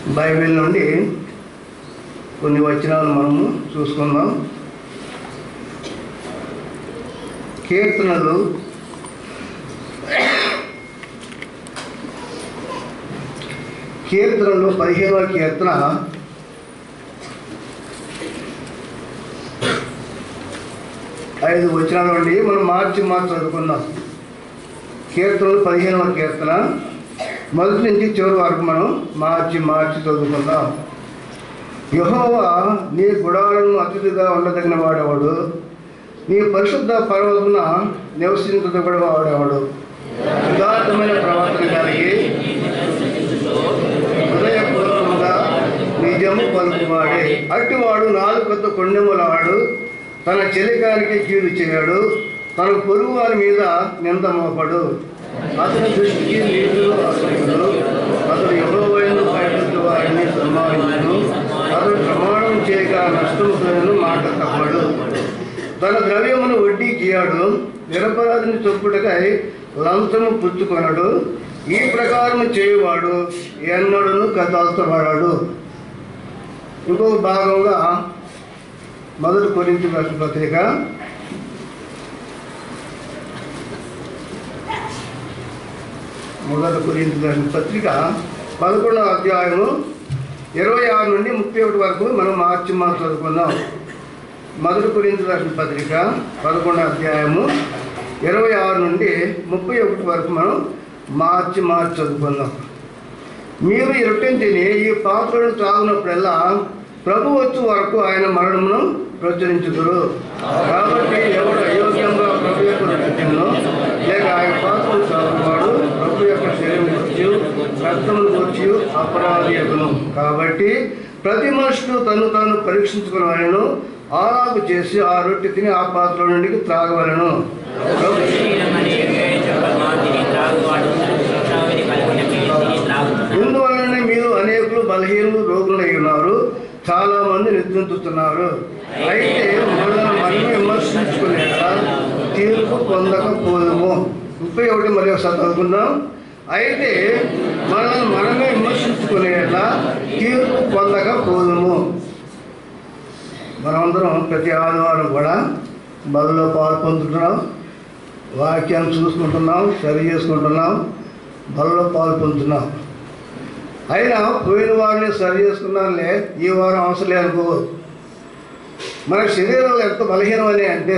Bible నుండి కొన్ని వచనాలు మనము చూసుకుందాం కీర్తనలు కీర్తనలు పదిహేనవ కీర్తన ఐదు వచనాల నుండి మనం మార్చి మార్చి చదువుకుందాం కీర్తనలు పదిహేనవ కీర్తన మొదటి నుంచి చివరి వరకు మనం మార్చి మార్చి చదువుకుందాం యహోవా నీ గుడాలను అతిథిగా ఉండదగిన వాడేవాడు నీ పరిశుద్ధ పర్వతమున నివసించదగిన వాడేవాడు యథార్థమైన ప్రవర్తన కలిగి హృదయపూర్వకంగా నిజము పలుకువాడే అట్టివాడు నాలుగొద్ద కొండెములాడు తన చెలికానికి కీడు చేయడు తన పొరుగు వారి మీద నింద మోపడు అతని దృష్టికి నీళ్లు అసలు అతడు ఎవరైనా భయపెట్టు వారిని సన్మానించను అతడు ప్రమాణం చేయక నష్టములను మాట తప్పడు తన ద్రవ్యమును వడ్డీ గీయాడు నిరపరాధిని చొప్పుటకై లంచము పుచ్చుకొనడు ఈ ప్రకారం చేయవాడు ఎన్నడను కథాల్చబడాడు ఇంకొక భాగంగా మొదటి కొరింథీ రాసిన పత్రిక మొదటి కొరింథీ రాసిన పత్రిక పదకొండవ అధ్యాయము ఇరవై ఆరు నుండి ముప్పై ఒకటి వరకు మనం మార్చి మార్చి చదువుకుందాం మొదటి కొరింథీ రాసిన పత్రిక పదకొండవ అధ్యాయము ఇరవై ఆరు నుండి ముప్పై ఒకటి వరకు మనం మార్చి మార్చి చదువుకుందాం మీరు ఈ రొట్టెని తిని ఈ పాత్రను త్రాగునప్పుడల్లా ప్రభు వచ్చే వరకు ఆయన మరణమును ప్రచురించుదురు కాబట్టి ఎవడు అయోగ్యంగా ప్రభు యొక్క రొట్టె తిన్నో లేక ఆయన పాత్రను త్రాగువాడు ప్రభు యొక్క శరీరం గుర్చి రక్తమును గుర్చి అపరాధి యగును కాబట్టి ప్రతి మనుషుడు తను తాను పరీక్షించుకుని ఆలాపు చేసి ఆ రొట్టె తిని ఆ పాత్ర నుండి త్రాగవలను ప్రభు ఇందువలన మీరు అనేకులు బలహీనులు రోగులై ఉన్నారు చాలా మంది నిద్రించుతున్నారు అయితే మనల్ని మనం విమర్శించుకునేలా తీర్పు పొందకపోదుము ముప్పై ఒకటి మరి ఒకసారి చదువుకుందాం అయితే మనల్ని మనమే విమర్శించుకునేలా తీర్పు పొందకపోదుము మనమందరం ప్రతి ఆదివారం కూడా బదులో పాలు పొందుతున్నాం వాక్యాన్ని చూసుకుంటున్నాం సరి చేసుకుంటున్నాం బలలో పాలు పొందుతున్నాం అయినా పోయిన వారిని సరి చేసుకున్నానులే ఈ వారం అవసరం లేదు అనుకో మన శరీరాలు ఎంత బలహీనమని అంటే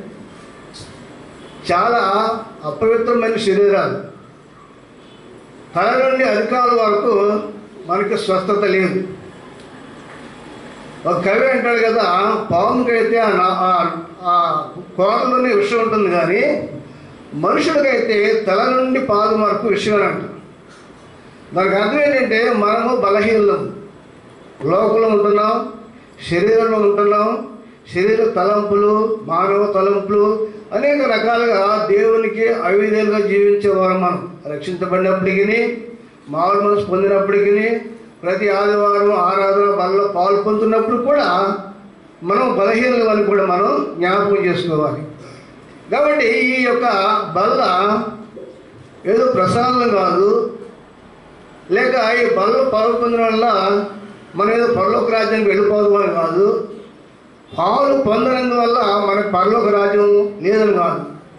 చాలా అపవిత్రమైన శరీరాలు తల నుండి అధికారుల వరకు మనకి స్వస్థత లేదు ఒక కవి అంటాడు కదా పాముకైతే ఆ నా- ఆ- ఆ కోటలోనే విషయం ఉంటుంది కానీ మనుషులకైతే తల నుండి పాదం వరకు విషయం అని అంటారు దానికి అర్థం ఏంటంటే మనము బలహీనం లోకంలో ఉంటున్నాం శరీరంలో ఉంటున్నాం శరీర తలంపులు మానవ తలంపులు అనేక రకాలుగా దేవునికి అవిధేలుగా జీవించేవారు మనం రక్షించబడినప్పటికీ మామూలు మనసు పొందినప్పటికీ ప్రతి ఆదివారం ఆరాధన బలలో పాలు పొందుతున్నప్పుడు కూడా మనం బలహీనలు అని కూడా మనం జ్ఞాపకం చేసుకోవాలి కాబట్టి ఈ యొక్క బల్ల ఏదో ప్రసాదం కాదు లేక ఈ బల్ల పాలు పొందడం వల్ల మనం ఏదో పరలోక రాజ్యానికి వెళ్ళిపోదాం అని కాదు పాలు పొందనందువల్ల మనకు పరలోక రాజ్యం లేదని కాదు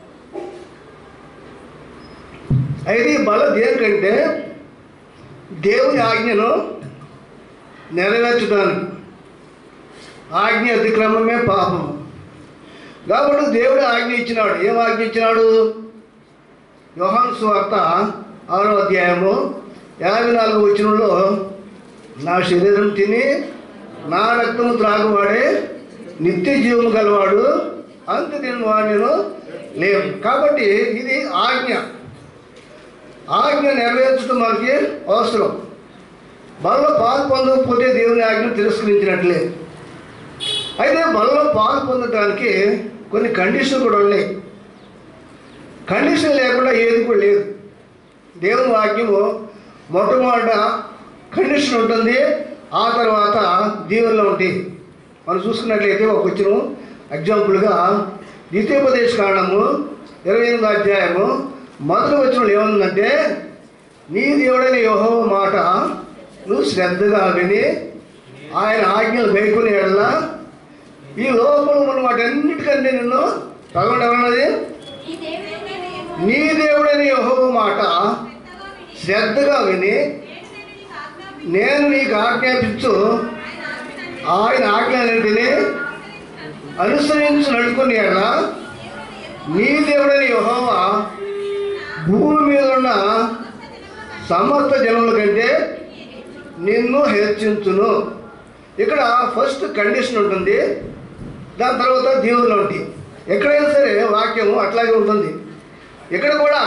అయితే ఈ బల దేనికంటే దేవుని ఆజ్ఞను నెరవేర్చడానికి ఆజ్ఞ అతిక్రమమే పాపము కాబట్టి దేవుడు ఆజ్ఞ ఇచ్చినాడు ఏం ఆజ్ఞ ఇచ్చినాడు యోహాను స్వార్త ఆరో అధ్యాయము యాభై నాలుగు వచనంలో నా శరీరం తిని నా రక్తము త్రాగువాడే నిత్య జీవము గలవాడు అంత తిని వాడిను లేవు కాబట్టి ఇది ఆజ్ఞ ఆజ్ఞ నెరవేర్చడం మనకి అవసరం బలలో పాలు పొందకపోతే దేవుని ఆజ్ఞ తిరస్కరించినట్లే అయితే బలలో పాలు పొందడానికి కొన్ని కండిషన్లు కూడా ఉన్నాయి కండిషన్ లేకుండా ఏది కూడా లేదు దేవుని వాక్యము మొట్టమొదట కండిషన్ ఉంటుంది ఆ తర్వాత దీవెనలో ఉంటాయి మనం చూసుకున్నట్లయితే ఒక వచ్చిన ఎగ్జాంపుల్గా ద్వితీయోపదేశ కాండము ఇరవై ఎనిమిది అధ్యాయము మొదటి వచ్చిన ఏముందంటే నీ దేవుడైన యోహో మాట నువ్వు శ్రద్ధగా విని ఆయన ఆజ్ఞలు గైకుని ఎడల ఈ లోపల ఉన్న వాటన్నిటికంటే నిన్ను తగలడం ఎవరన్నది ఈ దేవుడైన యెహోవా నీ దేవుడైన యెహోవా మాట శ్రద్ధగా విని, శ్రద్ధగా విని నేను నేను నీకు ఆజ్ఞాపించు, నీకు ఆజ్ఞాపించు ఆయన ఆజ్ఞలన్నిటినీ ఆయన ఆజ్ఞలన్నింటినీ అనుసరించి నడుచుకుని ఎడల నీ దేవుడైన యెహోవా భూమి మీద ఉన్న సమస్త జనముల కంటే నిన్ను హెచ్చించును ఇక్కడ ఫస్ట్ కండిషన్ ఉంటుంది దాని తర్వాత దీవులు ఉంటాయి ఎక్కడైనా సరే వాక్యము అట్లాగే ఉంటుంది ఇక్కడ కూడా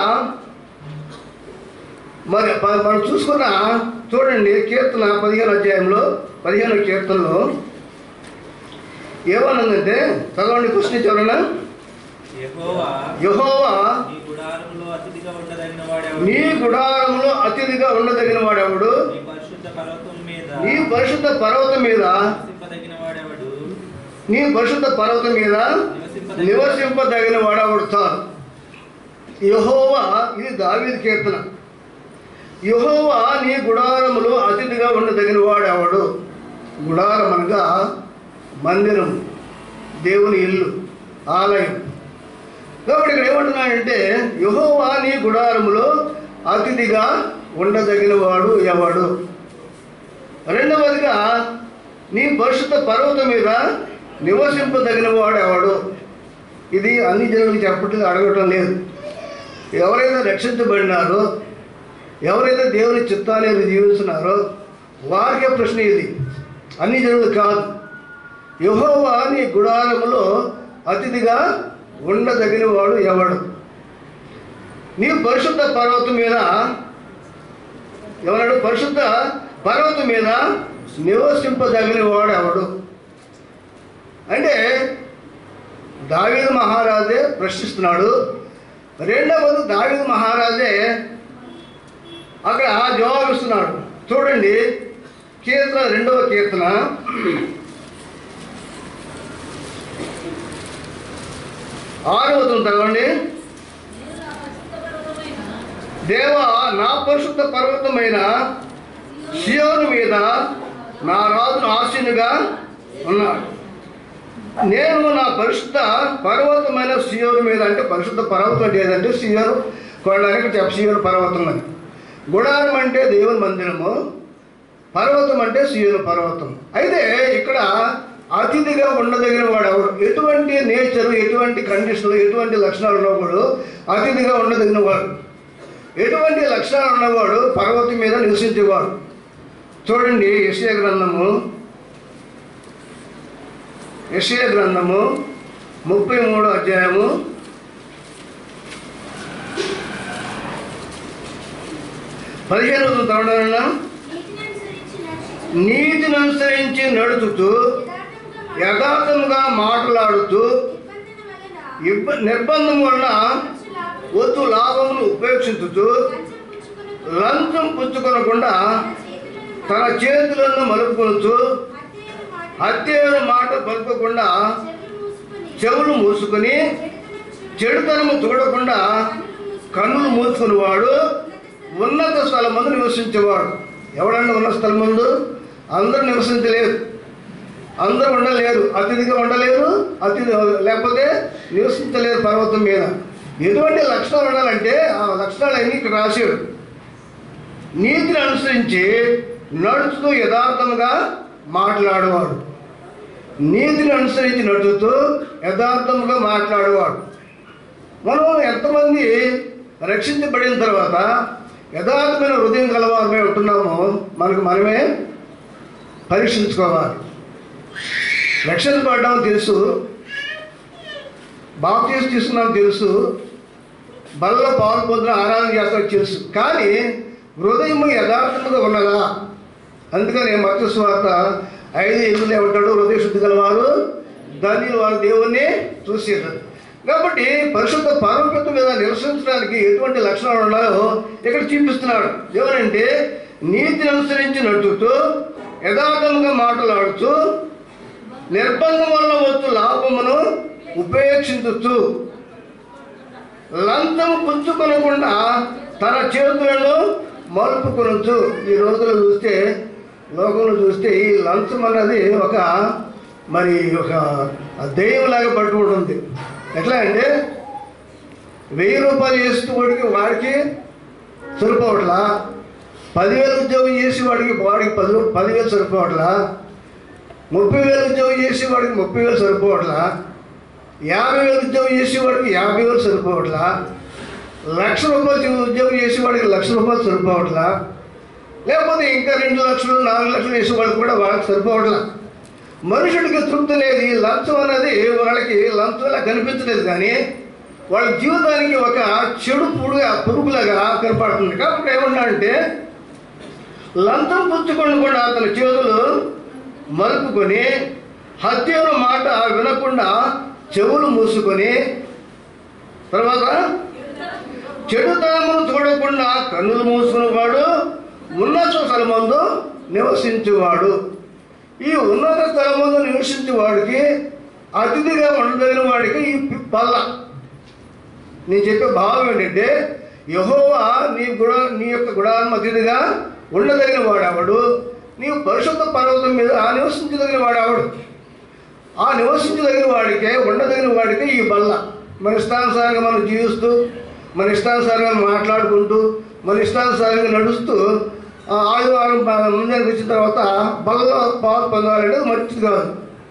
మరి ప- మనం చూసుకున్న చూడండి కీర్తన పదిహేను అధ్యాయంలో పదిహేను కీర్తనలో ఏమన్నదంటే చదవండి కృష్ణ ఎవరన్నా యెహోవా యహోవా నీ గుడారములో అతిథిగా ఉండదగిన వాడెవడు నీ గుడారంలో అతిథిగా ఉండదగిన వాడెవడు నీ పరిశుద్ధ పర్వతం మీద నీ పరిశుద్ధ పర్వతం మీద నివసింపదగిన వాడెవడు నీ పరిశుద్ధ పర్వతం మీద నివసింపదగిన వాడెవడు చాలు యహోవా ఇది దావీదు కీర్తన యహోవా నీ గుడారములో అతిథిగా ఉండదగిన వాడెవడు గుడారం అనగా మందిరం దేవుని ఇల్లు ఆలయం కాబట్టి ఇక్కడ ఏమంటున్నాడంటే యహోవా నీ గుడారములో అతిథిగా ఉండదగిన వాడు ఎవడు రెండవదిగా నీ పరిశుద్ధ పర్వతం మీద నివసింపదగిన వాడు ఎవడు ఇది అన్ని జనులకు చెప్పట్లేదు అడగటం లేదు ఎవరైతే రక్షించబడినారో ఎవరైతే దేవుని చిత్తాన్ని జీవిస్తున్నారో వారికే ప్రశ్న ఇది అన్ని జనులు కాదు యహోవా నీ గుడారములో అతిథిగా ఉండదగిన వాడు ఎవడు నీ పరిశుద్ధ పర్వతం మీద ఎవరాడు పరిశుద్ధ పర్వతం మీద నివసింపదగిన వాడు ఎవడు అంటే దావీదు మహారాజే ప్రశ్నిస్తున్నాడు రెండవది దావీదు మహారాజే అక్కడ జవాబిస్తున్నాడు చూడండి కీర్తన రెండవ కీర్తన ఆరవతం చదవండి దేవా నా పరిశుద్ధ పర్వతమైన సియోను మీద నా రాజును ఆశీనుగా ఉన్నాడు నేను నా పరిశుద్ధ పర్వతమైన సియోను మీద అంటే పరిశుద్ధ పర్వతం అంటే ఏదంటే సియోను కొనడానికి చెప్ప సియోను పర్వతం అని గుడారం అంటే దేవుని మందిరము పర్వతం అంటే సియోను పర్వతం అయితే ఇక్కడ అతిథిగా ఉండదగిన వాడు ఎవరు ఎటువంటి నేచరు ఎటువంటి కండిషన్లు ఎటువంటి లక్షణాలు ఉన్నవాడు అతిథిగా ఉండదగిన వాడు ఎటువంటి లక్షణాలు ఉన్నవాడు పర్వతం మీద నివసించేవాడు చూడండి యశ్య గ్రంథము యశ్య గ్రంథము ముప్పై మూడో అధ్యాయము పదిహేను చదవడం నీతిని అనుసరించి నీతిని అనుసరించి నడుచుచు, నడుచుతూ యథార్థముగా యథార్థముగా మాట్లాడుతూ నిబంధన వలన ఇబ్బ నిర్బంధం వలన ఖర్చు లాభము వద్దు లాభమును ఉపేక్షించుతూ లంచం పుచ్చుకొనుచు, లంచం పుచ్చుకొనకుండా తన తన చేతులను చేతులను మలుపుకొనుచు హత్యను మాట హత్యను మాట పలుకకుండా చెవులు మూసుకొని, చెవులు మూసుకుని చెడుతనము చెడుతనము చూడకుండా కన్నులు మూసుకునేవాడు ఉన్నత స్థలమందు నివసించేవాడు ఎవడన్నా ఉన్న స్థలం ముందు అందరూ నివసించలేరు అందరూ ఉండలేరు అతిథిగా ఉండలేరు అతిథి లేకపోతే నివసించలేరు పర్వతం మీద ఎటువంటి లక్షణాలు ఉండాలంటే ఆ లక్షణాలన్నీ ఇక్కడ రాశాడు నీతిని అనుసరించి నడుచుతూ యథార్థముగా మాట్లాడేవాడు నీతిని అనుసరించి నడుచుతూ యథార్థముగా మాట్లాడేవాడు మనం ఎంతమంది రక్షించబడిన తర్వాత యథార్థమైన హృదయం కలవారమే ఉంటున్నామో మనకు మనమే పరీక్షించుకోవాలి రక్షించబడ్డామని తెలుసు బాప్తీసు తీసుకున్నాం తెలుసు బలలో పాలు పొందిన ఆరాధన చేస్తాం తెలుసు కానీ హృదయం యథార్థముగా ఉన్నదా అందుకని మత స్వార్త ఐదు ఎనిమిది ఉంటాడు హృదయ శుద్ధి గలవారు ధన్యులు వారు దేవుణ్ణి చూసేది కాబట్టి పరిశుద్ధ పరమపిత మీద నివసించడానికి ఎటువంటి లక్షణాలు ఉన్నాయో ఇక్కడ చూపిస్తున్నాడు ఎవరంటే నీతిని అనుసరించి నడుచుతూ యథార్థంగా మాట్లాడుతూ నిర్బంధం వల్ల వచ్చు లాభమును ఉపేక్షించచ్చు లంచం పుచ్చుకొనకుండా తన చేతులను మలుపుకొనొచ్చు ఈ రోజులు చూస్తే లోకంలో చూస్తే ఈ లంచం అన్నది ఒక మరి ఒక దెయ్యంలాగా పట్టుకుంటుంది ఎట్లా అంటే వెయ్యి రూపాయలు చేస్తూ వాడికి వాడికి సరిపోవట్లా పదివేలు ఉద్యోగం చేసి వాడికి వాడికి పది రూ- పదివేలు సరిపోవట్లా ముప్పై వేలు ఉద్యోగం చేసి వాడికి ముప్పై వేలు సరిపోవట్లా యాభై వేలు ఉద్యోగం చేసి వాడికి యాభై వేలు సరిపోవట్లా లక్ష రూపాయలు ఉద్యోగం చేసి వాడికి లక్ష రూపాయలు సరిపోవట్లా లేకపోతే ఇంకా రెండు లక్షలు నాలుగు లక్షలు వేసి వాళ్ళకి కూడా వాళ్ళకి సరిపోవట్లా మనుషుడికి తృప్తి లేదు ఈ లంచం అనేది వాళ్ళకి లంచంలా కనిపించలేదు కానీ వాళ్ళ జీవితానికి ఒక చెడు పురుగా పురుగులాగా కనపడుతుంది కాబట్టి ఏమన్నా అంటే లంచం పుచ్చుకొని కూడా అతని చేతులు మలుపుకొని హత్యను మాట వినకుండా చెవులు మూసుకొని తర్వాత చెడుతనమును చూడకుండా కన్నులు మూసుకునేవాడు ఉన్నత స్థలమందు నివసించేవాడు ఈ ఉన్నత స్థలమందు నివసించేవాడికి అతిథిగా ఉండదగిన వాడికి ఈ పి- పల్ల నేను చెప్పే భావం ఏంటంటే యహోవా నీ గుడ నీ యొక్క గుడాలను అతిథిగా ఉండదగిన వాడెవడు నీవు పరిశుద్ధ పర్వతం మీద నివసించదగిన వాడెవడు ఆ నివసించదగిన వాడికే ఉండదగిన వాడికి ఈ బల్ల మన ఇష్టానుసారంగా మనం జీవిస్తూ మన ఇష్టానుసారంగా మాట్లాడుకుంటూ మన ఇష్టానుసారంగా నడుస్తూ ఆ ఆదివారం ప- ముందరికి వచ్చిన తర్వాత బల్లలో పాలు పొందాలంటే మంచిది కాదు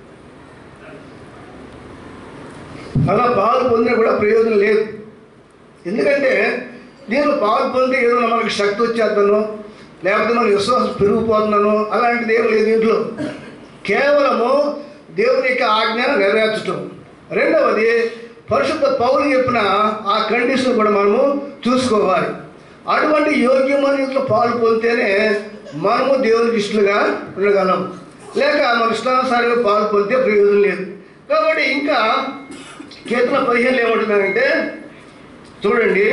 అలా పాలు పొందినా కూడా ప్రయోజనం లేదు ఎందుకంటే నేను పాలు పొందితే ఏదో మనకి శక్తి వచ్చేద్దను లేకపోతే మన విశ్వాసం పెరిగిపోతున్నాను అలాంటిది ఏం లేదు ఇంట్లో కేవలము దేవుని యొక్క ఆజ్ఞ నెరవేర్చడం రెండవది పరిశుద్ధ పౌలు చెప్పిన ఆ కండిషన్ కూడా మనము చూసుకోవాలి అటువంటి యోగ్యమైన ఇంట్లో పాలు పొందితేనే మనము దేవునికి ఇష్టలుగా ఉండగలం లేక మన ఇష్టానుసారంగా పాలు పొందితే ప్రయోజనం లేదు కాబట్టి ఇంకా కీర్తన పదిహేను ఏమంటున్నారంటే చూడండి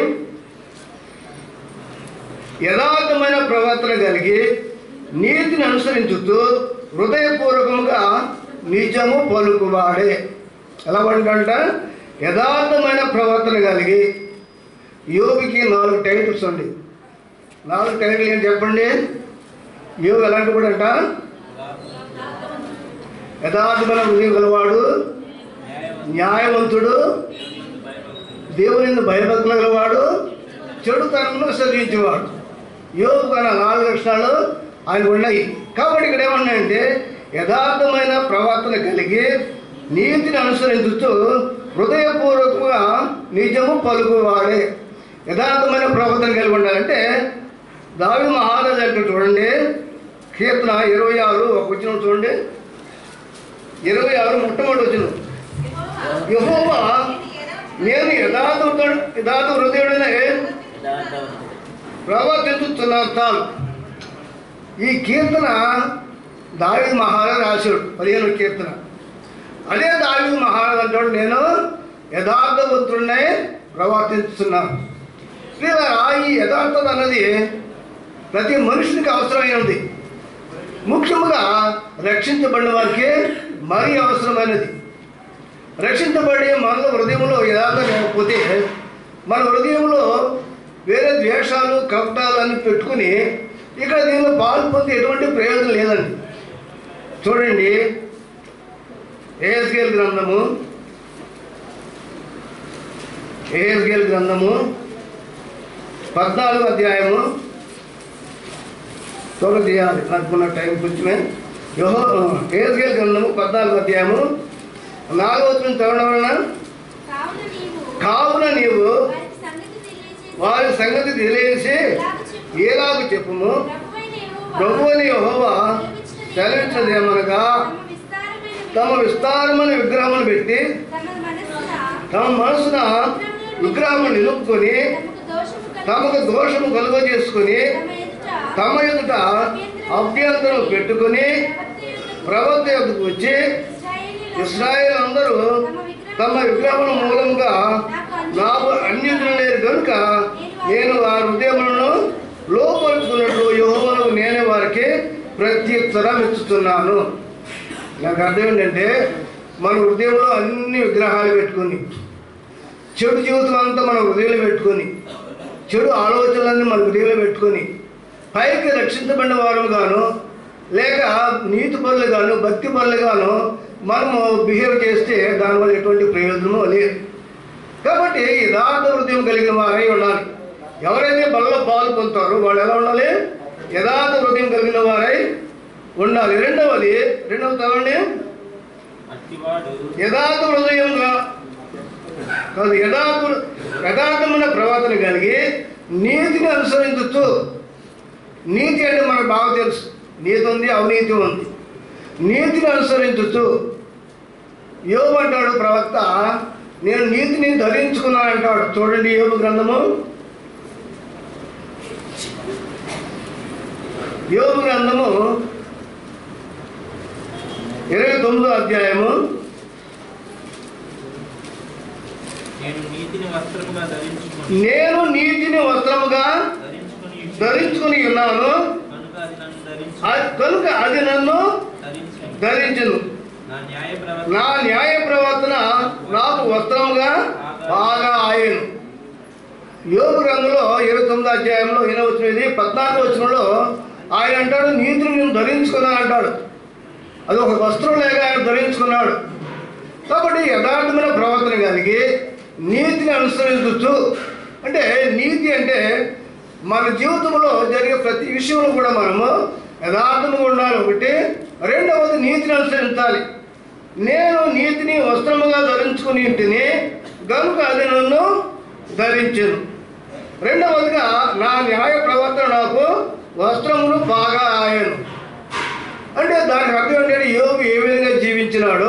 యథార్థమైన ప్రవర్తన కలిగి నీతిని అనుసరించుతూ హృదయపూర్వకముగా నిజము పలుకువాడే ఎలా అంట యథార్థమైన ప్రవర్తన కలిగి యోగికి నాలుగు టైటిల్స్ అండి నాలుగు టైటిల్ ఏంటి చెప్పండి యోగి ఎలాంటి కూడా అంట యథార్థమైన హృదయం గలవాడు న్యాయవంతుడు దేవుని భయభక్తులు గలవాడు చెడుతనమును విసర్జించేవాడు యోగు కన్నా నాలుగు లక్షణాలు ఆయన ఉన్నాయి కాబట్టి ఇక్కడ ఏమన్నాయంటే యథార్థమైన ప్రవర్తన కలిగి నీతిని అనుసరించుతూ హృదయపూర్వకంగా నిజము పలుకువాడే యథార్థమైన ప్రవర్తన కలిగి ఉండాలంటే దావి మహారాజు అంటే చూడండి కీర్తన ఇరవై ఆరు ఒక వచ్చిన చూడండి ఇరవై ఆరు మొట్టమొదటి వచ్చిన యహోవా నేను యథార్థ యథార్థ హృదయుడనే ప్రవర్తించుతున్నాను తాను ఈ కీర్తన దావి మహారాజు రాశాడు పదిహేను కీర్తన అదే దావి మహారాజు అంటాడు నేను యథార్థవంతుడినే ప్రవర్తిస్తున్నాను లేదా ఈ యథార్థత అన్నది ప్రతి మనుషునికి అవసరమైనది ముఖ్యముగా రక్షించబడిన వారికి మరీ అవసరమైనది రక్షించబడి మన హృదయంలో యథార్థం లేకపోతే మన హృదయంలో వేరే ద్వేషాలు కపటాలు అని పెట్టుకుని ఇక్కడ దీనిలో పాలు పొంది ఎటువంటి ప్రయోజనం లేదండి చూడండి ఏఎస్గేల్ గ్రంథము ఏఎస్గేల్ గ్రంథము పద్నాలుగు అధ్యాయము త్వరగా చేయాలి అనుకున్న టైం కొంచెమే యోహో ఏస్గేల్ గ్రంథము పద్నాలుగు అధ్యాయము నాలుగవ వచ్చిన చదవడం వలన కావున నీవు కావున నీవు వారికి సంగతి తెలియజేసి వారి సంగతి తెలియజేసి ఇలాగ చెప్పు. ఏలాగు చెప్పుము ప్రభువైన యెహోవా ప్రభు అని యెహోవా సెలవించినదేమనగా తమ తమ విస్తారమైన విస్తారమైన విగ్రహములు పెట్టి తమ మనస్సున తమ మనసున విగ్రహములు నిలుపుకొని తమకు తమకు దోషము దోషము కలుగ చేసుకొని తమ ఎదుట తమ ఎదుట అభ్యంతరం పెట్టుకొని ప్రవక్త యొద్దకు వచ్చి ఇస్రాయేల్ అందరూ తమ విగ్రహముల మూలముగా నాకు అన్యుతులు లేరు కనుక నేను ఆ హృదయములను లోపరుచుకున్నట్లు యోహోవకు నేనే వారికి ప్రత్యుత్తరం ఇస్తున్నాను నాకు అర్థం ఏంటంటే మన హృదయంలో అన్ని విగ్రహాలు పెట్టుకొని చెడు జీవితం అంతా మన హృదయంలో పెట్టుకొని చెడు ఆలోచనలన్నీ మన హృదయంలో పెట్టుకొని పైకి రక్షించబడిన వారు గాను లేక నీతి పనులుగాను భక్తి పనులుగాను మనము బిహేవ్ చేస్తే దానివల్ల ఎటువంటి ప్రయోజనము లేదు కాబట్టి యథార్థ హృదయం కలిగిన వారై ఉండాలి ఎవరైతే బలలో పాలు పొందుతారో వాళ్ళు ఎలా ఉండాలి యథార్థ హృదయం కలిగిన వారై ఉండాలి రెండవది రెండవ చదవండి అట్టివాడు యథార్థ హృదయంగా కాదు యథార్థ యథార్థమైన ప్రవర్తన కలిగి నీతిని అనుసరించచ్చు నీతి అంటే మనకు బాగా తెలుసు నీతి ఉంది అవినీతి ఉంది నీతిని అనుసరించచ్చు యోగు అంటాడు ప్రవక్త నేను నీతిని ధరించుకున్నాను అంటాడు చూడండి యోగు గ్రంథము యోగు గ్రంథము ఇరవై తొమ్మిదో అధ్యాయము నేను నీతిని వస్త్రముగా ధరించుకుని నేను నీతిని వస్త్రముగా ధరించుకుని ధరించుకుని ఉన్నాను కనుక అది నన్ను ధరించి అది- కనుక అది నన్ను ధరించును ధరించును నా న్యాయ ప్రవర్తన నా న్యాయ ప్రవర్తన నాకు వస్త్రముగా బాగా ఆయను యోగు గ్రంథంలో ఇరవై తొమ్మిది అధ్యాయంలో ఎన్నో వచ్చినది పద్నాలుగు వచ్చినలో ఆయన అంటాడు నీతిని నేను ధరించుకున్నాను అంటాడు అది ఒక వస్త్రం లేక ఆయన ధరించుకున్నాడు కాబట్టి యథార్థమైన ప్రవర్తన కలిగి నీతిని అనుసరించవచ్చు అంటే నీతి అంటే మన జీవితంలో జరిగే ప్రతి విషయంలో కూడా మనము యథార్థంగా ఉండాలి ఒకటి రెండవది నీతిని అనుసరించాలి నేను నీతిని వస్త్రముగా ధరించుకుని ఇంటిని గనుక అది నన్ను ధరించను రెండవదిగా నా న్యాయ ప్రవర్తన నాకు వస్త్రములు బాగా ఆయను అంటే దానికి అర్థం ఏంటంటే యోగు ఏ విధంగా జీవించినాడు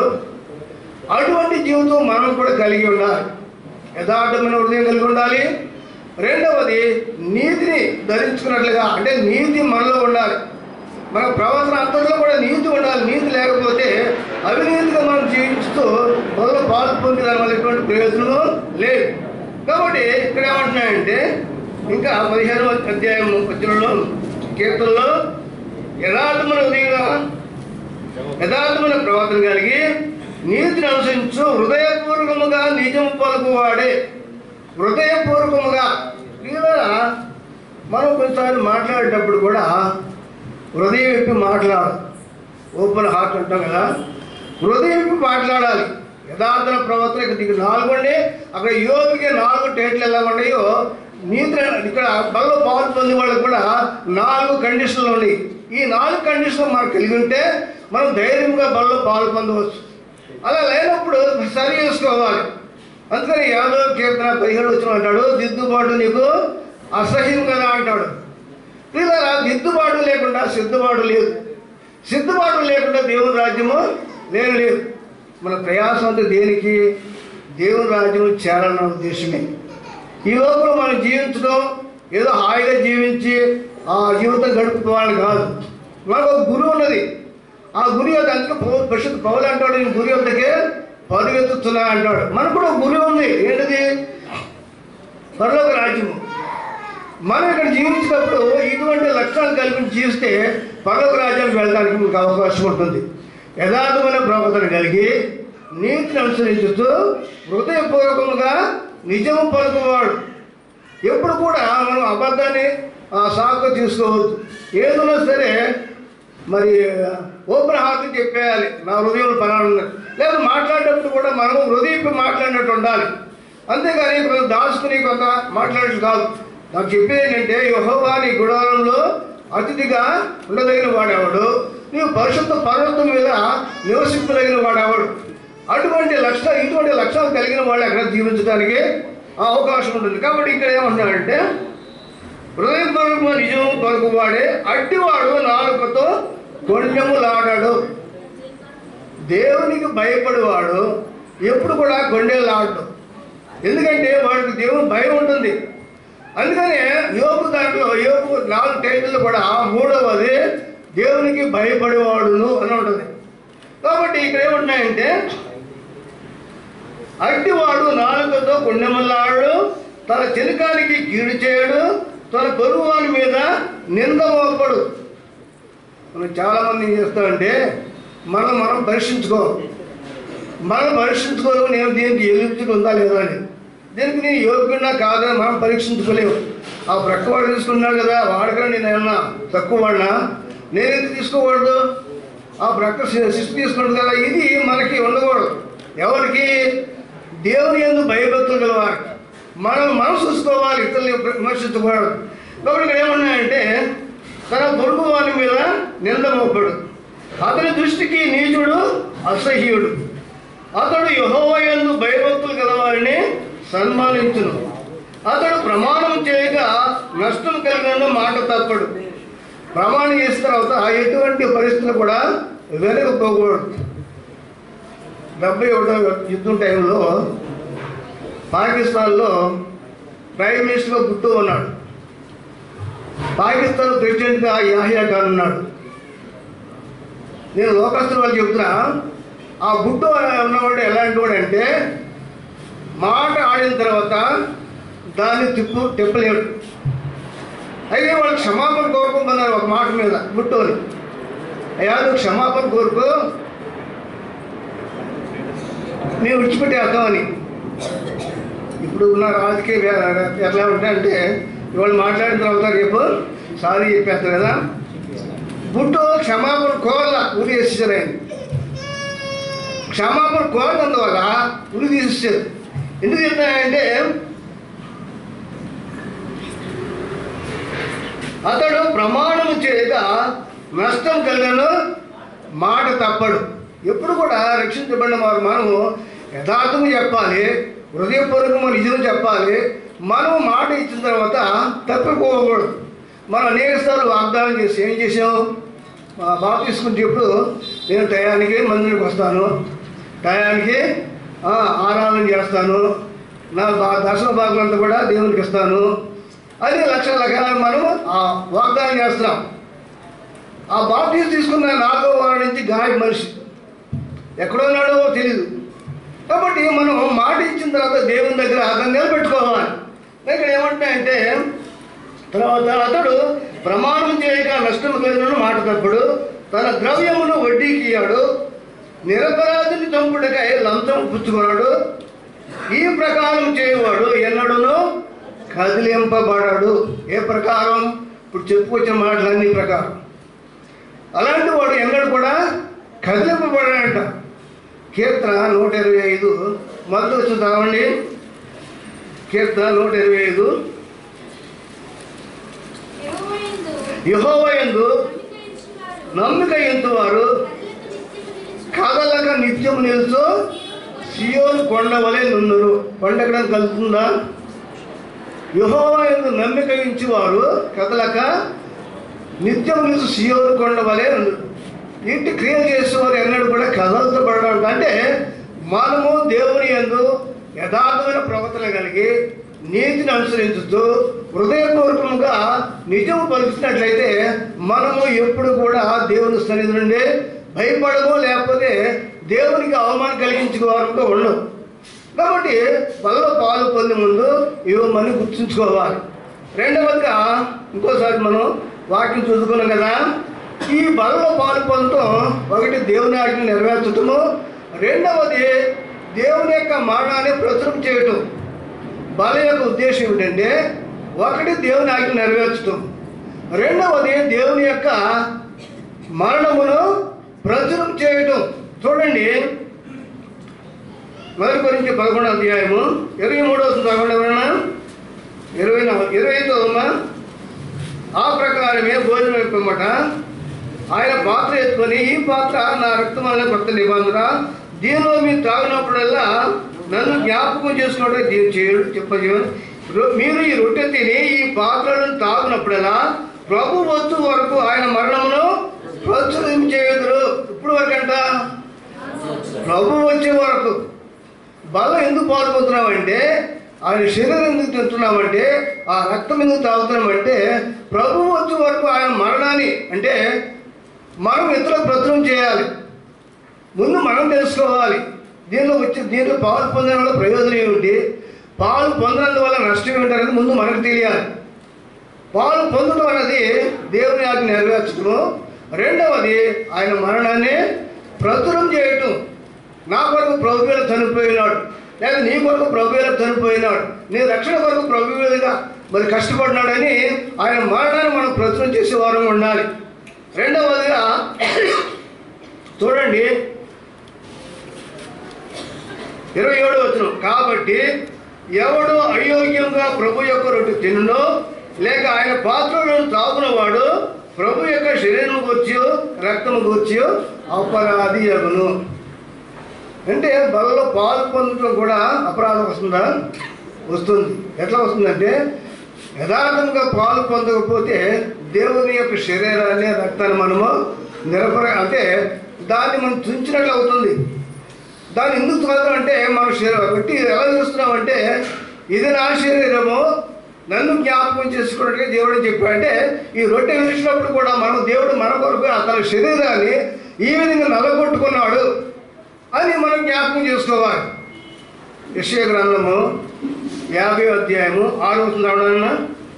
అటువంటి జీవితం మనం కూడా కలిగి ఉండాలి యథార్థమైన హృదయం కలిగి ఉండాలి రెండవది నీతిని ధరించుకున్నట్లుగా అంటే నీతి మనలో ఉండాలి మన ప్రవర్తన అంతట్లో కూడా నీతి ఉండాలి నీతి లేకపోతే అవినీతిగా మనం జీవిస్తూ మొదలు పాలు పొంది దాని వల్ల ఎటువంటి ప్రయోజనము లేదు కాబట్టి ఇక్కడ ఏమంటున్నాయంటే ఇంకా పదిహేను అధ్యాయం వచ్చినలో కీర్తనలో యథార్థమైన హృదయంగా యథార్థమైన ప్రవర్తన కలిగి నీతిని అనుసరించు హృదయపూర్వకముగా నిజం పలుకువాడే హృదయపూర్వకముగా ఇలా మనం కొన్నిసార్లు మాట్లాడేటప్పుడు కూడా హృదయం విప్పి మాట్లాడాలి ఓపెన్ హార్ట్ అంటాం కదా హృదయం విప్పి మాట్లాడాలి యథార్థ ప్రవర్తన ఇక్కడ నీకు నాలుగు ఉండే అక్కడ యోగికి నాలుగు టేట్లు ఎలా ఉన్నాయో నీతి ఇక్కడ బల్లో పాలు పొందే వాళ్ళకి కూడా నాలుగు కండిషన్లు ఉన్నాయి ఈ నాలుగు కండిషన్లు మనకు కలిగి ఉంటే మనం ధైర్యంగా బల్లో పాలు పొందవచ్చు అలా లేనప్పుడు సరి చేసుకోవాలి అందుకని యాదవ కీర్తన పదిహేడు వచ్చిన అంటాడు దిద్దుబాటు నీకు అసహ్యం కదా అంటాడు పిల్లల దిద్దుబాటు లేకుండా సిద్ధుబాటు లేదు సిద్ధుబాటు లేకుండా దేవుని రాజ్యము లేని లేదు మన ప్రయాసం అంతా దేనికి దేవుని రాజ్యం చేరాలన్న ఉద్దేశమే ఈ లోపల మనం జీవించడం ఏదో హాయిగా జీవించి ఆ జీవితం గడుపుకోవాలని కాదు మనకు ఒక గురువు ఉన్నది ఆ గురి యొక్క అందుకే పౌ పరిశుద్ధ పౌలు అంటాడు నేను గురి వద్దకే పరుగెత్తుతున్నా అంటాడు మనకు కూడా ఒక గురి ఉంది ఏంటిది పరలోక రాజ్యము మనం ఇక్కడ జీవించినప్పుడు ఇటువంటి లక్షణాలు కల్పించి జీవిస్తే పరలోక రాజ్యానికి వెళ్ళడానికి మీకు అవకాశం ఉంటుంది యథార్థమైన ప్రవర్తన కలిగి నీతిని అనుసరించుతూ హృదయపూర్వకముగా నిజము పలుకువాడు ఎప్పుడు కూడా మనం అబద్ధాన్ని ఆ, సాకు తీసుకోవద్దు ఏదైనా సరే మరి ఓపెన్ హార్ట్ చెప్పేయాలి నా హృదయం పలానా ఉన్నది. లేదా మాట్లాడేటప్పుడు కూడా మనం హృదయం మాట్లాడినట్టు ఉండాలి అంతేగాని కొంత దాచుకుని కొంత మాట్లాడేది కాదు నాకు చెప్పేది ఏంటంటే యెహోవా నీ గుడారంలో అతిథిగా ఉండదగిన వాడేవాడు నీవు పరిశుద్ధ పర్వతం మీద నివసింపదగిన వాడేవాడు అటువంటి లక్షణాలు ఇటువంటి లక్షణాలు కలిగిన వాళ్ళు అక్కడ జీవించడానికి ఆ అవకాశం ఉంటుంది కాబట్టి ఇక్కడ ఏమంటున్నాడంటే హృదయపూర్వక నిజం పలుకువాడే అట్టివాడు నాలుకతో కొండెములాడాడు దేవునికి భయపడేవాడు ఎప్పుడు కూడా కొండెలాడు ఎందుకంటే వాడికి దేవుని భయం ఉంటుంది అందుకనే యోపు దాంట్లో యోపు నాలుగు టైటిల్ కూడా మూడవది దేవునికి భయపడేవాడును అని ఉంటుంది కాబట్టి ఇక్కడ ఏముంటాయంటే అట్టివాడు నాలుకతో కొండెమల్లాడు తన చిరకానికి కీడు చేయడు తన పొరుగువాని మీద నింద మోపడు మనం చాలామంది ఏం చేస్తామంటే మనం మనం పరీక్షించుకో మనం పరీక్షించుకోను నేను దీనికి ఎదుర్చుకు ఉందా లేదా అని దీనికి నేను యోగ్యున్నా కాదని మనం పరీక్షించుకోలేము ఆ ప్రక్కవాడు తీసుకున్నాడు కదా వాడికన్నా నేను ఏమన్నా తక్కువ వాడినా నేను ఎందుకు తీసుకోకూడదు ఆ ప్రక్క శిస్తు తీసుకున్నది కదా ఇది మనకి ఉండకూడదు ఎవరికి దేవుని ఎందు భయభక్తులు గలవారికి మనం మనసు చూసుకోవాలి ఇతరులు విమర్శించకూడదు కాబట్టి ఇక్కడ ఏమన్నాయంటే తన పొరుగు వారి మీద నింద మోపడు అతని దృష్టికి నీచుడు అసహ్యుడు అతడు యహోవయందు భయభక్తులు గలవారిని సన్మానించును అతడు ప్రమాణం చేయక నష్టం కలిగిన మాట తప్పడు ప్రమాణం చేసిన తర్వాత ఎటువంటి పరిస్థితులు కూడా వెనకపోకూడదు డెబ్బై ఒకటో యుద్ధం టైంలో పాకిస్తాన్లో ప్రైమ్ మినిస్టర్గా గుర్తు ఉన్నాడు పాకిస్తాన్ ప్రెసిడెంట్గా యాహియా ఖాన్ ఉన్నాడు నేను లోకస్తుల వాళ్ళు చెప్తున్నా ఆ గుడ్డు ఉన్నవాడు ఎలాంటి వాడు అంటే మాట ఆడిన తర్వాత దాన్ని తిప్పు తిప్పలేడు అయితే వాళ్ళు క్షమాపణ కోరుకుంటున్నారు ఒక మాట మీద గుట్టోని అయ్యా నువ్వు క్షమాపణ కోరుకో మేము విడిచిపెట్టేస్తామని ఇప్పుడు ఉన్న రాజకీయ వ్య- ఎట్లా ఉంటాయంటే ఇవాళ మాట్లాడిన తర్వాత రేపు సారీ చెప్పేస్తారు కదా గుట్టు క్షమాపణ కోరల ఉరి వేసేసారు ఆయన క్షమాపణ కోరనందువల్ల ఉరి తీసేసారు ఎందుకు చెప్తానంటే అతడు ప్రమాణం చేయగా నష్టం కలిగను మాట తప్పడు ఎప్పుడు కూడా రక్షించబడిన వారు మనము యథార్థము చెప్పాలి హృదయపూర్వకము నిజం చెప్పాలి మనం మాట ఇచ్చిన తర్వాత తప్పిపోకూడదు మనం అనేక సార్లు వాగ్దానం చేసి ఏం చేసాం మా బాబు తీసుకునేటప్పుడు నేను టయానికి మందిరికి వస్తాను టయానికి ఆ, ఆరాధన చేస్తాను నా బా- దర్శన భాగం అంతా కూడా దేవునికి ఇస్తాను అది లక్షల లక్షలు మనం ఆ వాగ్దానం చేస్తున్నాం ఆ బాప్తీస్ తీసుకున్న నాలుగో వారం నుంచి గాయ మనిషి ఎక్కడో ఉన్నాడో తెలియదు కాబట్టి మనం మాట ఇచ్చిన తర్వాత దేవుని దగ్గర దాన్ని నిలబెట్టుకోవాలి ఇక్కడ ఏమంటాయంటే తర్వాత అతడు ప్రమాణం చేయక నష్టం కలిగిన మాట తప్పుడు తన ద్రవ్యమును వడ్డీకి ఇయ్యాడు నిరపరాధిని చంపుడికై లంచం పుచ్చుకున్నాడు ఈ ప్రకారం చేయవాడు ఎన్నడూను కదిలింపబడాడు ఏ ప్రకారం ఇప్పుడు చెప్పుకొచ్చిన మాటలన్నీ ప్రకారం అలాంటి వాడు ఎన్నడూ కూడా కదిలింపబడాడంట కీర్తన నూట ఇరవై ఐదు మొదటి వచ్చిన చదవండి కీర్తన నూట ఇరవై ఐదు యెహోవాయందు యహోవయందు నమ్మిక ఉంచువారు నమ్మిక ఎంతువారు కదలక నిత్యము నిలుచు కదలక నిత్యం నిలుచు సియోన్ కొండ వలె నున్నరు కొండ ఎక్కడ కలుగుతుందా యహోవయందు నమ్మిక ఉంచేవారు కదలక నిత్యం నిలుచు సియోన్ కొండ వలె నుండురు. ఇంటి క్రియ చేసేవారు ఎన్నడూ కూడా కదలతో పడడం అంటే మనము దేవుని యందు యథార్థమైన ప్రవర్తన కలిగి నీతిని అనుసరించుతూ హృదయపూర్వకంగా నిజం పలుకుతున్నట్లయితే మనము ఎప్పుడు కూడా దేవుని సన్నిధి నుండి భయపడము లేకపోతే దేవునికి అవమానం కలిగించుకో వారంగా ఉండవు కాబట్టి బలలో పాలు పొందే ముందు ఇవ్వమని గుర్తుంచుకోవాలి రెండవదిగా ఇంకోసారి మనం వాక్యం చూసుకున్నాం కదా ఈ బలలో పాలు పొందటం ఒకటి దేవుని ఆజ్ఞ నెరవేర్చటము రెండవది దేవుని యొక్క మరణాన్ని ప్రచురం చేయటం బల యొక్క ఉద్దేశం ఏమిటంటే ఒకటి దేవుని ఆజ్ఞ నెరవేర్చటం రెండవది దేవుని యొక్క మరణమును ప్రచురం చేయటం చూడండి మొదటి గురించి పదకొండవ అధ్యాయము ఇరవై మూడవ చదవండి ఎవరన్నా ఇరవై నాలుగు ఇరవై చదవమ్మా ఆ ప్రకారమే భోజనం ఇప్పమాట ఆయన పాత్ర ఎత్తుకొని ఈ పాత్ర నా రక్తం అనే కొత్త నిబంధన దీనిలో మీరు తాగినప్పుడల్లా నన్ను జ్ఞాపకం చేసుకున్నట్టు దీని చేయడు చెప్పజేయను రొ- మీరు ఈ రొట్టె తిని ఈ పాత్రలను తాగినప్పుడల్లా ప్రభు వచ్చు వరకు ఆయన మరణమును ప్రచురం చేయదురు ఇప్పుడు వరకంట ప్రభు వచ్చే వరకు బలం ఎందుకు పాల్పొందుతున్నామంటే ఆయన శరీరం ఎందుకు తింటున్నామంటే ఆ రక్తం ఎందుకు తాగుతున్నామంటే ప్రభు వచ్చే వరకు ఆయన మరణాన్ని అంటే మనం ఇతరులకు ప్రచురం చేయాలి ముందు మనం తెలుసుకోవాలి దీనిలో వచ్చి దీనిలో పాలు పొందడం వల్ల ప్రయోజనం ఏమిటి పాలు పొందడం నష్టం ఏమిటి అనేది ముందు మనకు తెలియాలి పాలు పొందడం అనేది దేవుని ఆజ్ఞ నెరవేర్చడం రెండవది ఆయన మరణాన్ని ప్రచురం చేయటం నా కొరకు ప్రభువులు చనిపోయినాడు లేదా నీ కొరకు ప్రభువులు చనిపోయినాడు నీ రక్షణ కొరకు ప్రభువులుగా మరి కష్టపడినాడని ఆయన మరణాన్ని మనం ప్రచురం చేసే వారం ఉండాలి రెండవదిగా చూడండి ఇరవై ఏడు వచ్చిన కాబట్టి ఎవడు అయోగ్యంగా ప్రభు యొక్క రొట్టె తినునో లేక ఆయన పాత్రలను తాగునవాడు ప్రభు యొక్క శరీరం కూర్చో రక్తము కూర్చో అపరాధి అగును అంటే బలలో పాలు పొందడం కూడా అపరాధం వస్తుందా వస్తుంది ఎట్లా వస్తుందంటే యథార్థంగా పాలు పొందకపోతే దేవుని యొక్క శరీరాన్ని రక్తాన్ని మనము నిరపర అంటే దాన్ని మనం తుంచినట్లు అవుతుంది దాన్ని ఎందుకు చదువు అంటే మన శరీరం బట్టి ఎలా చూస్తున్నామంటే ఇది నా శరీరము నన్ను జ్ఞాపకం చేసుకున్నట్టుగా దేవుడు చెప్పాడంటే ఈ రొట్టె విరిచినప్పుడు కూడా మనం దేవుడు మన కొరకు తన శరీరాన్ని ఈ విధంగా నలగొట్టుకున్నాడు అని మనం జ్ఞాపకం చేసుకోవాలి యశ్య గ్రంథము యాభై అధ్యాయము ఆరు వస్తుంది అవడన్నా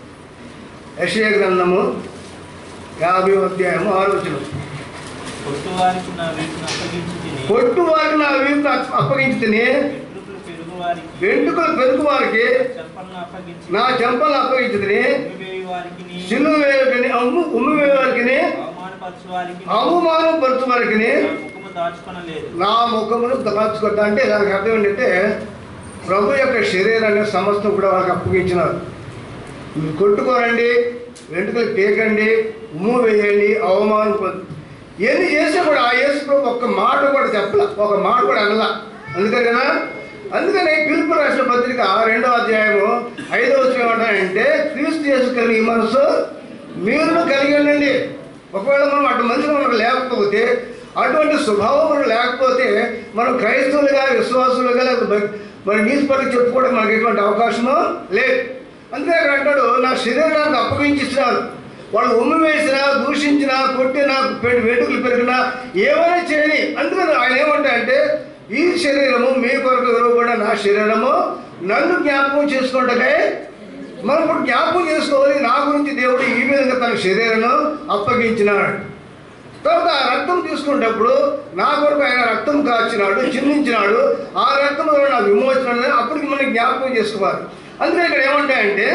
యశ్య గ్రంథము యాభై అధ్యాయము ఆరు వచ్చిన పొట్టు వారికి నా వీటిని అప్పగించి తిని పొట్టు వారికి నా వీపు అప్పగించి తిని వెంట్రుకలు పెరుగు వారికి వెంట్రుకలు పెరుగు వారికి చెప్పలను అప్పగించి నా చెంపలు అప్పగించి తిని ఉమ్మివేయి వారికి సిలువ వేయకని అమ్ము ఉమ్మి వేయవారికి అవమానపరచు వారికి అవమానం పరచు వారికి నా ముఖము దాచుకొనలేదు నా ముఖమును దాచుకుంటా అంటే దానికి అర్థం ఏంటంటే ప్రభు యొక్క శరీరాన్ని సమస్తం కూడా వాళ్ళకి అప్పగించినారు మీరు కొట్టుకోరండి వెంట్రుకలు పీకండి ఉమ్ము వేయండి అవమానం పొంది ఎన్ని చేసినా కూడా ఆ యేసు ప్రభు ఒక్క మాట కూడా చెప్పల ఒక మాట కూడా అనలా అందుకని కదా అందుకని పిలుపు రాసిన పత్రిక రెండో అధ్యాయము ఐదో వచ్చిన ఏమంటారంటే క్రీస్తు చేసు కలిగి ఈ మనసు మీరు కలిగి ఉండండి ఒకవేళ మనం అటు మనిషి మనకు లేకపోతే అటువంటి స్వభావం మనకు లేకపోతే మనం క్రైస్తవులుగా విశ్వాసులుగా లేకపోతే మరి నీతి పనికి చెప్పుకోవడం మనకి ఎటువంటి అవకాశము లేదు అందుకే అక్కడ అంటాడు నా శరీరానికి అప్పగించిస్తున్నారు వాళ్ళు ఉమ్మి వేసినా దూషించినా కొట్టినా పె- వెంట్రుకలు పెరిగినా ఏమైనా చేయని అందుకని ఆయన ఏమంటాయంటే ఈ శరీరము మీ కొరకు విలువబడిన నా శరీరము నన్ను జ్ఞాపకం చేసుకుంటే మనం ఇప్పుడు జ్ఞాపకం చేసుకోవాలి నా గురించి దేవుడు ఈ విధంగా తన శరీరాన్ని అప్పగించినాడు తర్వాత ఆ రక్తం తీసుకునేటప్పుడు నా కొరకు ఆయన రక్తం కాచినాడు చిందించినాడు ఆ రక్తం వల్ల నా విమోచన అనేది అప్పటికి మనం జ్ఞాపకం చేసుకోవాలి అందుకే ఇక్కడ ఏమంటాయంటే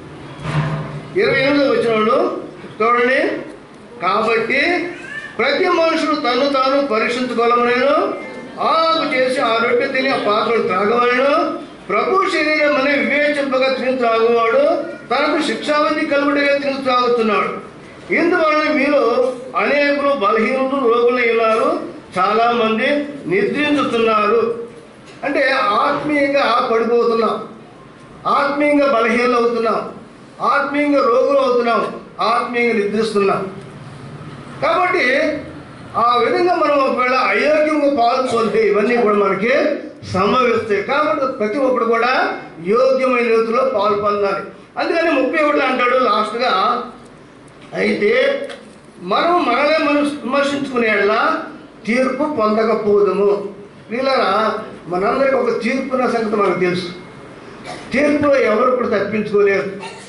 ఇరవై ఎనిమిది వచ్చిన వాళ్ళు చూడండి కాబట్టి ప్రతి మనుషుడు తను తాను పరీక్షించుకోవాలను ఆకు చేసి ఆ రొట్టె తిని ఆ పాత్రలు త్రాగవలను ప్రభు శరీరం అనే వివేచింపగా తిని త్రాగువాడు తనకు శిక్షావధి కలుగుటగా తిని త్రాగుతున్నాడు ఇందువలన మీరు అనేకులు బలహీనులు రోగులు ఉన్నారు చాలా మంది నిద్రించుతున్నారు అంటే ఆత్మీయంగా పడిపోతున్నాం ఆత్మీయంగా బలహీనలు అవుతున్నాం ఆత్మీయంగా రోగులు అవుతున్నాం ఆత్మీయంగా నిద్రిస్తున్నాం కాబట్టి ఆ విధంగా మనం ఒకవేళ అయోగ్యంగా పాల్గొంటే ఇవన్నీ కూడా మనకి సంభవిస్తాయి కాబట్టి ప్రతి ఒక్కడు కూడా యోగ్యమైన రీతిలో పాలు పొందాలి అందుకని ముప్పై ఒకటి అంటాడు లాస్ట్గా అయితే మనం మనమే మనం విమర్శించుకునేలా తీర్పు పొందకపోదుము వీళ్ళరా మనందరికీ ఒక తీర్పు ఉన్న సంగతి మనకు తెలుసు తీర్పులో ఎవరు కూడా తప్పించుకోలేరు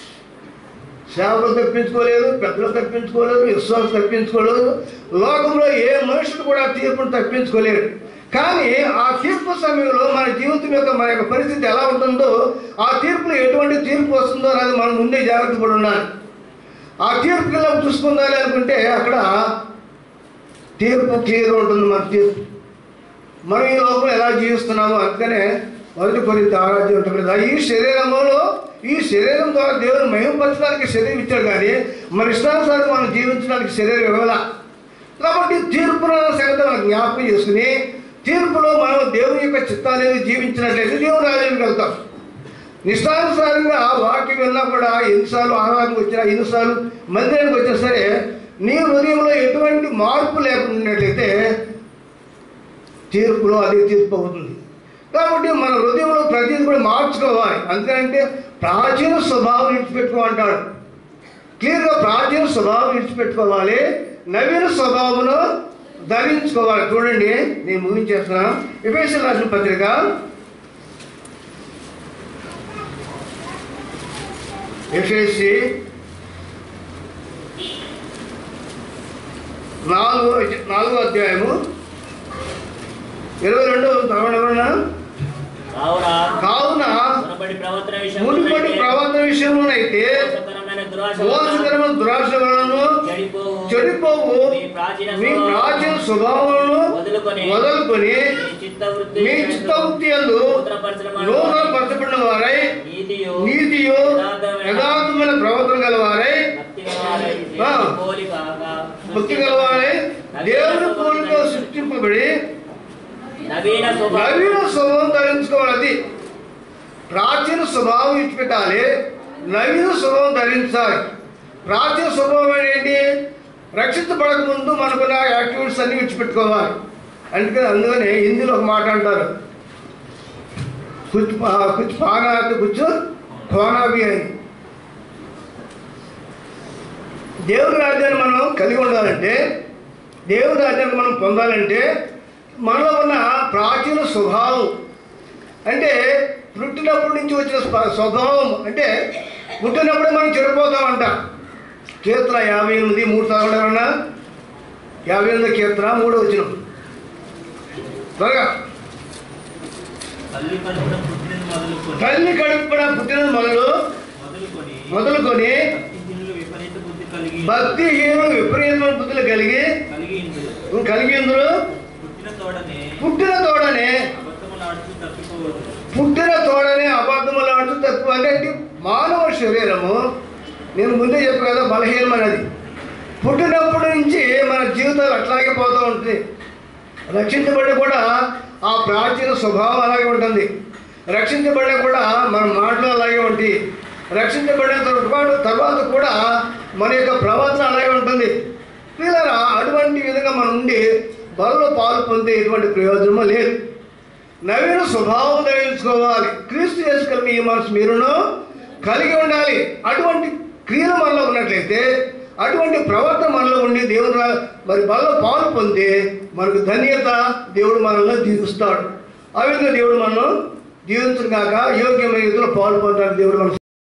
సేవలు తప్పించుకోలేదు పెద్దలు తప్పించుకోలేదు విశ్వాసం తప్పించుకోలేదు లోకంలో ఏ మనుషుడు కూడా తీర్పును తప్పించుకోలేడు కానీ ఆ తీర్పు సమయంలో మన జీవితం యొక్క మన యొక్క పరిస్థితి ఎలా ఉంటుందో ఆ తీర్పులో ఎటువంటి తీర్పు వస్తుందో అనేది మనం ముందే జాగ్రత్త పడి ఉండాలి ఆ తీర్పు కింద చూసుకుందాలి అనుకుంటే అక్కడ తీర్పు క్లియర్ ఉంటుంది మన తీర్పు మనం ఈ లోపల ఎలా జీవిస్తున్నామో అందుకనే మొదటి కొన్ని ఆరాధ్యం ఉంటుంది కదా ఈ శరీరంలో ఈ శరీరం ద్వారా దేవుని మహిమపరచడానికి శరీరం ఇచ్చాడు కానీ మన ఇష్టానుసారం మనం జీవించడానికి శరీరం ఇవ్వాల కాబట్టి తీర్పున సంగతి మనం జ్ఞాపకం చేసుకుని తీర్పులో మనం దేవుని యొక్క చిత్తాన్ని జీవించినట్లయితే దేవుని రాజ్యానికి వెళ్తాం నిష్టానుసారంగా వాక్యం విన్నా కూడా ఎన్నిసార్లు ఆరాధనకు వచ్చినా ఎన్నిసార్లు మందిరానికి వచ్చినా సరే నీ హృదయంలో ఎటువంటి మార్పు లేకున్నట్లయితే తీర్పులో అదే తీర్పు అవుతుంది కాబట్టి మన హృదయంలో ప్రతిదీ కూడా మార్చుకోవాలి అందుకంటే ప్రాచీన స్వభావం విడిచిపెట్టుకో అంటాడు క్లియర్గా ప్రాచీన స్వభావం విడిచిపెట్టుకోవాలి నవీన స్వభావమును ధరించుకోవాలి చూడండి నేను ముగించేస్తున్నా ఎఫ్ఎస్ఎల్ రాసిన పత్రిక ఎఫ్ఎస్సి నాలుగు నాలుగో అధ్యాయము ఇరవై రెండు ఎవరన్నా కావున కావున మునుపటి ప్రవర్తన మునుపటి విషయంలో ప్రవర్తన విషయంలోనైతే మోసకరమైన దురాశ మోసకరమైన దురాశ వలన చెడిపోవు చెడిపోవు మీ ప్రాచీన మీ స్వభావం ప్రాచీన స్వభావములను వదులుకొని వదులుకొని మీ చిత్తవృత్తి మీ చిత్తవృత్తి యందు నూతన పరచబడిన వారై నీతియు నీతియు యథార్థమైన ప్రవర్తన గలవారై భక్తిగలవారై, ఆ. దేవుని పోలికగా భక్తి గలవారై దేవుని పోలిక సృష్టింపబడి నవీన స్వభావం నవీన స్వభావం ధరించుకోవాలి అది ప్రాచీన స్వభావం విడిచిపెట్టాలి నవీన స్వభావం ధరించాలి ప్రాచీన స్వభావం ఏంటి రక్షించబడక ముందు మనకున్న యాక్టివిటీస్ అన్ని విడిచిపెట్టుకోవాలి అందుకని అందుకని హిందీలో ఒక మాట అంటారు కుచ్ పా- కుచ్ పానా అంటే కుచ్ ఖోనా బి అని దేవుని రాజ్యాన్ని మనం కలిగి ఉండాలంటే దేవుని రాజ్యాన్ని మనం పొందాలంటే మనలో ఉన్న ప్రాచీన స్వభావం అంటే పుట్టినప్పటి నుంచి వచ్చిన స్వ- స్వభావం అంటే పుట్టినప్పుడే మనం చెడిపోతామంట కీర్తన యాభై ఎనిమిది మూడు చదవడం యాభై ఎనిమిది కీర్తన మూడు వచ్చిన త్వరగా తల్లి కడుపున పుట్టినది మొదలుకొని తల్లి కడుపున పుట్టిన మొదలు మొదలుకొని మొదలుకొని భక్తిహీనులు విపరీత బుద్ధి కలిగి భక్తిహీనులు విపరీతమైన బుద్ధులు కలిగి కలిగి ఇందులు కలిగి ఇందులో పుట్టిన తోడనే పుట్టిన తోడనే అబద్ధములాడుతూ తప్పిపోవద్దు పుట్టిన తోడనే అబద్ధములాడుతూ తక్కువ అంటే మానవ శరీరము నేను ముందే చెప్పు కదా బలహీనమైనది పుట్టినప్పటి నుంచి మన జీవితాలు అట్లాగే పోతూ ఉంటుంది రక్షించబడి కూడా ఆ ప్రాచీన స్వభావం అలాగే ఉంటుంది రక్షించబడిన కూడా మన మాటలు అలాగే ఉంటాయి రక్షించబడిన తర్వాత తర్వాత కూడా మన యొక్క ప్రవర్తన అలాగే ఉంటుంది పిల్లరా అటువంటి విధంగా మనం ఉండి బలలో పాలు పొందే ఎటువంటి ప్రయోజనము లేదు నవీన స్వభావం ధరించుకోవాలి క్రీస్తు చేసుకుని ఈ మనసు మీరును కలిగి ఉండాలి అటువంటి క్రియలు మనలో ఉన్నట్లయితే అటువంటి ప్రవర్తన మనలో ఉండి దేవుడు రా- మరి బలలో పాలు పొంది మనకు ధన్యత దేవుడు మనల్ని దీవిస్తాడు ఆ విధంగా దేవుడు మనం దీవించగాక యోగ్యమైన రీతిలో పాలు పొందడానికి దేవుడు మనం